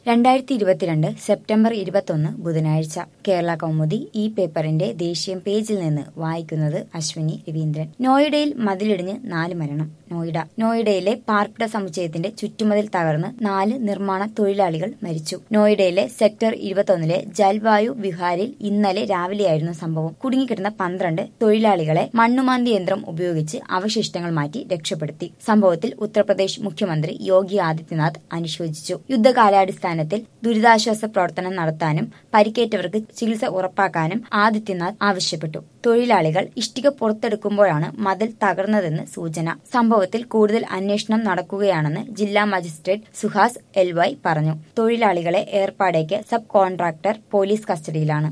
രണ്ടായിരത്തി ഇരുപത്തിരണ്ട് സെപ്റ്റംബർ ഇരുപത്തൊന്ന് ബുധനാഴ്ച കേരള കൗമുദി ഈ പേപ്പറിന്റെ ദേശീയ പേജിൽ നിന്ന് വായിക്കുന്നത് അശ്വിനി രവീന്ദ്രൻ നോയിഡയിൽ മതിലിടിഞ്ഞ് നാല് മരണം നോയിഡ നോയിഡയിലെ പാർപ്പിട സമുച്ചയത്തിന്റെ ചുറ്റുമതിൽ തകർന്ന് നാല് നിർമ്മാണ തൊഴിലാളികൾ മരിച്ചു നോയിഡയിലെ സെക്ടർ ഇരുപത്തൊന്നിലെ ജൽവായു വിഹാരിൽ ഇന്നലെ രാവിലെയായിരുന്നു സംഭവം കുടുങ്ങിക്കിടന്ന പന്ത്രണ്ട് തൊഴിലാളികളെ മണ്ണുമാന്തി യന്ത്രം ഉപയോഗിച്ച് അവശിഷ്ടങ്ങൾ മാറ്റി രക്ഷപ്പെടുത്തി സംഭവത്തിൽ ഉത്തർപ്രദേശ് മുഖ്യമന്ത്രി യോഗി ആദിത്യനാഥ് അനുശോചിച്ചു യുദ്ധകാലാടിസ്ഥാനത്തിൽ ദുരിതാശ്വാസ പ്രവർത്തനം നടത്താനും പരിക്കേറ്റവർക്ക് ചികിത്സ ഉറപ്പാക്കാനും ആദിത്യനാഥ് ആവശ്യപ്പെട്ടു തൊഴിലാളികൾ ഇഷ്ടിക പുറത്തെടുക്കുമ്പോഴാണ് മതിൽ തകർന്നതെന്ന് സൂചന സംഭവത്തിൽ കൂടുതൽ അന്വേഷണം നടക്കുകയാണെന്ന് ജില്ലാ മജിസ്ട്രേറ്റ് സുഹാസ് എൽവൈ പറഞ്ഞു തൊഴിലാളികളെ ഏർപ്പാടേക്ക് സബ് കോൺട്രാക്ടർ പോലീസ് കസ്റ്റഡിയിലാണ്